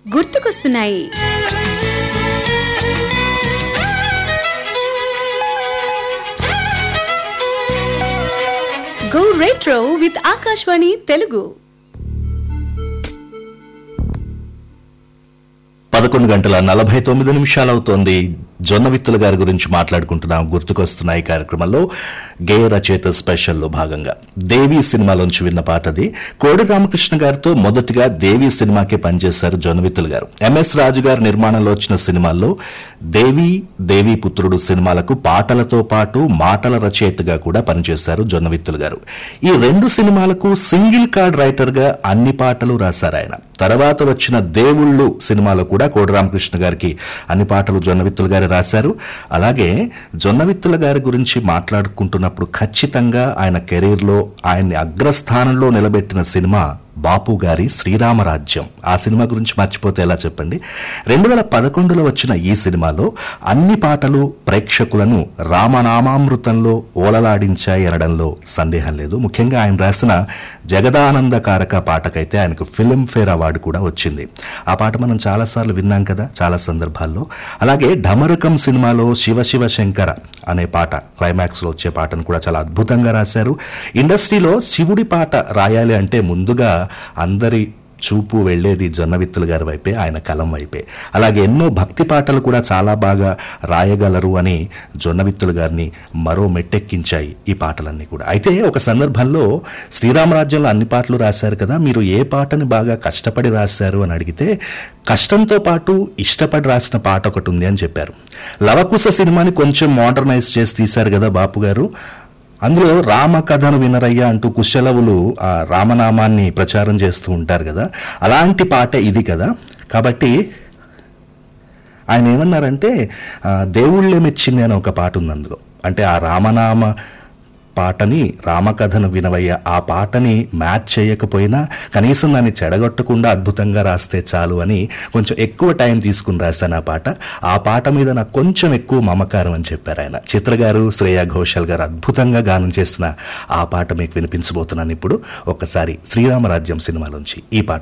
గుర్తుకొస్తున్నాయి go retro with Akashvani Telugu పదకొండు గంటల నలభై తొమ్మిది నిమిషాలు అవుతోంది జొన్న విత్తుల గారి గురించి మాట్లాడుకుంటున్నాం గుర్తుకొస్తున్నాయి కార్యక్రమంలో గేయ రచయిత స్పెషల్లో భాగంగా దేవి సినిమాలోంచి విన్న పాట అది కోడి రామకృష్ణ గారితో మొదటిగా దేవి సినిమాకే పనిచేశారు జొన్న విత్తుల గారు ఎంఎస్ రాజు గారి నిర్మాణంలో వచ్చిన సినిమాల్లో దేవి దేవి పుత్రుడు సినిమాలకు పాటలతో పాటు మాటల రచయితగా కూడా పనిచేశారు జొన్న విత్తుల గారు ఈ రెండు సినిమాలకు సింగిల్ కార్డ్ రైటర్ గా అన్ని పాటలు రాశారు ఆయన తర్వాత వచ్చిన దేవుళ్ళు సినిమాలో కూడా కోడి రామకృష్ణ గారికి అన్ని పాటలు జొన్నవిత్తుల గారు రాశారు అలాగే జొన్నవిత్తుల గారి గురించి మాట్లాడుకుంటున్నప్పుడు ఖచ్చితంగా ఆయన కెరీర్లో ఆయన్ని అగ్రస్థానంలో నిలబెట్టిన సినిమా బాపు గారి శ్రీరామరాజ్యం ఆ సినిమా గురించి మర్చిపోతే ఎలా చెప్పండి రెండు వేల పదకొండులో వచ్చిన ఈ సినిమాలో అన్ని పాటలు ప్రేక్షకులను రామనామామృతంలో ఓలలాడించాయి అనడంలో సందేహం లేదు ముఖ్యంగా ఆయన రాసిన జగదానందకారక పాటకైతే ఆయనకు ఫిల్మ్ఫేర్ అవార్డు కూడా వచ్చింది ఆ పాట మనం చాలాసార్లు విన్నాం కదా చాలా సందర్భాల్లో అలాగే ఢమరుకం సినిమాలో శివ శివ శంకర అనే పాట క్లైమాక్స్లో వచ్చే పాటను కూడా చాలా అద్భుతంగా రాశారు ఇండస్ట్రీలో శివుడి పాట రాయాలి అంటే ముందుగా అందరి చూపు వెళ్లేది జొన్నవిత్తుల గారి వైపే ఆయన కలం వైపే అలాగే ఎన్నో భక్తి పాటలు కూడా చాలా బాగా రాయగలరు అని జొన్నవిత్తుల గారిని మరో మెట్టెక్కించాయి ఈ పాటలన్నీ కూడా అయితే ఒక సందర్భంలో శ్రీరామరాజ్యంలో అన్ని పాటలు రాశారు కదా మీరు ఏ పాటని బాగా కష్టపడి రాశారు అని అడిగితే కష్టంతో పాటు ఇష్టపడి రాసిన పాట ఒకటి ఉంది అని చెప్పారు లవకుశ సినిమాని కొంచెం మోడర్నైజ్ చేసి తీశారు కదా బాపు గారు అందులో రామ కథను వినరయ్య అంటూ కుశలవులు ఆ రామనామాన్ని ప్రచారం చేస్తూ ఉంటారు కదా అలాంటి పాట ఇది కదా కాబట్టి ఆయన ఏమన్నారంటే ఆ, దేవుళ్ళే మెచ్చింది అని ఒక పాట ఉంది అందులో అంటే ఆ రామనామ పాటని రామకథను వినవయ్య ఆ పాటని మ్యాచ్ చేయకపోయినా కనీసం దాన్ని చెడగొట్టకుండా అద్భుతంగా రాస్తే చాలు అని కొంచెం ఎక్కువ టైం తీసుకుని రాశాను ఆ పాట ఆ పాట మీద నాకు కొంచెం ఎక్కువ మమకారం అని చెప్పారు ఆయన చిత్ర గారు శ్రేయా ఘోషాల్ గారు అద్భుతంగా గానం చేసిన ఆ పాట మీకు వినిపించబోతున్నాను ఇప్పుడు ఒక్కసారి శ్రీరామరాజ్యం సినిమాలోంచి ఈ పాట